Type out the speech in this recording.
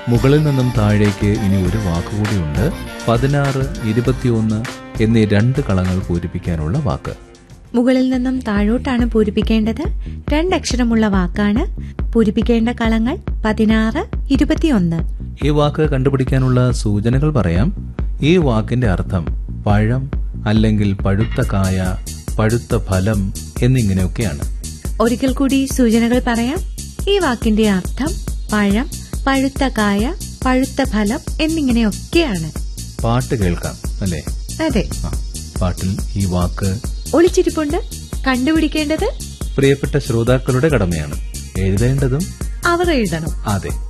മുകളിൽ നിന്നും താഴേക്ക് ഇനി ഒരു വാക്കുകൂടിയുണ്ട് പതിനാറ് ഇരുപത്തിയൊന്ന് എന്നീ രണ്ട് കളങ്ങൾ പൂരിപ്പിക്കാനുള്ള വാക്ക് മുകളിൽ നിന്നും താഴോട്ടാണ് പൂരിപ്പിക്കേണ്ടത് രണ്ടക്ഷരമുള്ള വാക്കാണ് പൂരിപ്പിക്കേണ്ട കളങ്ങൾ പതിനാറ് ഇരുപത്തിയൊന്ന് ഈ വാക്ക് കണ്ടുപിടിക്കാനുള്ള സൂചനകൾ പറയാം ഈ വാക്കിന്റെ അർത്ഥം പഴം അല്ലെങ്കിൽ പഴുത്ത കായ പഴുത്ത ഫലം എന്നിങ്ങനെയൊക്കെയാണ് ഒരിക്കൽ കൂടി സൂചനകൾ പറയാം ഈ വാക്കിന്റെ അർത്ഥം പഴം പഴുത്ത കായ പഴുത്ത ഫലം എന്നിങ്ങനെയൊക്കെയാണ് പാട്ട് കേൾക്കാം അല്ലേ അതെ ആ, പാട്ടിൽ ഈ വാക്ക് ഒളിച്ചിരിപ്പുണ്ട് കണ്ടുപിടിക്കേണ്ടത് പ്രിയപ്പെട്ട ശ്രോതാക്കളുടെ കടമയാണ് എഴുതേണ്ടതും അവർ എഴുതണം അതെ